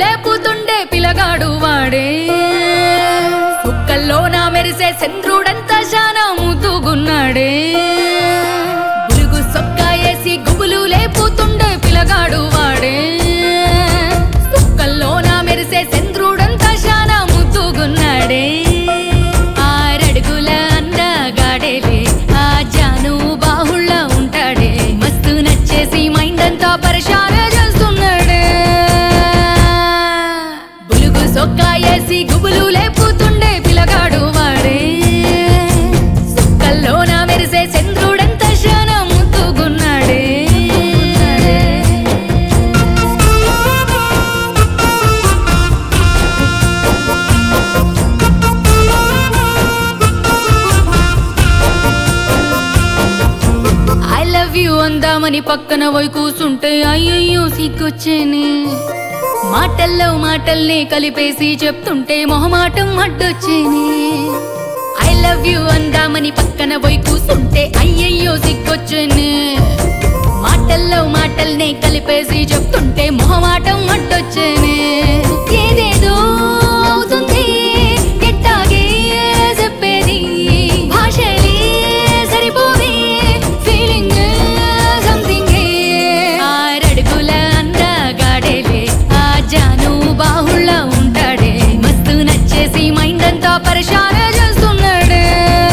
లేపుతుండే పిలగాడు వాడే సుక్కల్లో నా మెరిసే చంద్రుడంతా శానా ముద్దుగున్నాడే బులుగు సొక్క వేసి గుబులు లేపుతుండే పిలగాడు వాడే సుక్కల్లో నా మెరిసే చంద్రుడంతా శానా ముద్దుగున్నాడే ఆరడుగుల అందగాడేలే ఆ జాను బాహుళ్ళ ఉంటాడే మస్తు నచ్చేసి మైండ్ అంతా పరిశాన చేస్తున్నాడే బులుగు సొక్కా వేసి గుబులు లేపుతుండే పిలగాడు వాడే సుక్కల్లో నా మెరిసే చంద్రుడంతా శానా ముద్దుగున్నాడే ఐ లవ్ యూ అందామని పక్కన పోయి కూసుంటే అయ్యయ్యో సిగ్గొచ్చేనే మాటల్లో మాటల్ని కలిపేసి చెప్తుంటే మొహమాటం అడ్డొచ్చేనే ఐ లవ్ యూ అందామని పక్కన పోయి కూసుంటే అయ్యయ్యో సిగ్గొచ్చేనే మాటల్లో మాటల్ని కలిపేసి చెప్తుంటే మొహమాటం అడ్డొచ్చేనే ఏదేదో అవుతుంది ఎట్టాగే చెప్పేది భాషలే సరిపోవే ఫీలింగ్ సంథింగ్ ఆరడుగుల అందగాడేలే ఆ జాను బాహుళ్ళ ఉంటాడే మస్తు నచ్చేసి మైండ్ అంతా పరిశాన చేస్తున్నాడే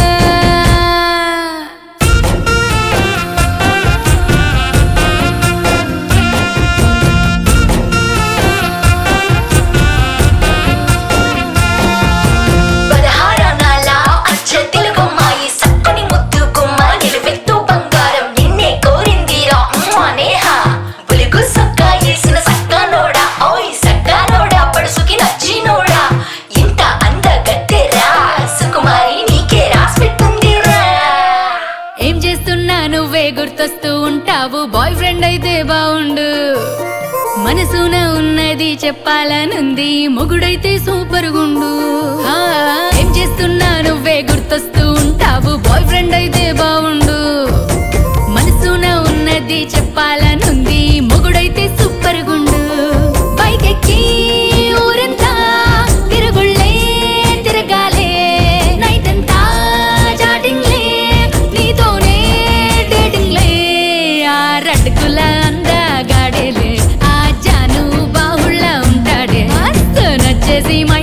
పదహారణాల అచ్చ తెలుగమ్మాయి సక్కని ముద్దు గుమ్మ నిలువెత్తు బంగారం ఎన్నే కోరిందిరా అమ్మ నేహ బులుగు సక్క వేసిన సక్కనోడా ఓయ్ సక్కనోడా పడుసుకి నచ్చినోడా ఇంత అందగత్తెరా సుకుమారి నీకే రాసి పెట్టుందిరా ఏం చేస్తున్నా నువ్వే గుర్తొస్తూ ఉంటావు బాయ్ ఫ్రెండ్ అయితే బావుండు మనసున ఉన్నది చెప్పాలనుంది మొగుడైతే సూపర్ గుండు ఆ, ఏం చేస్తున్నా నువ్వే గుర్తొస్తూ ఉంటావు బాయ్ ఫ్రెండ్ అయితే బావుండు మనసున ఉన్నది చెప్పాలనుంది మొగుడైతే సూపర్ గుండు బైక్ ఎక్కి ఊరంతా తిరుగుళ్ళే తిరగాలే నైట్ అంతా చాటింగ్లే నీతోనే డేటింగ్లే ఆ రడ్కుల అందగాడేలే ఆ జాను బాహుళ్ళ ఉంటాడే మస్తు నచ్చేసి మా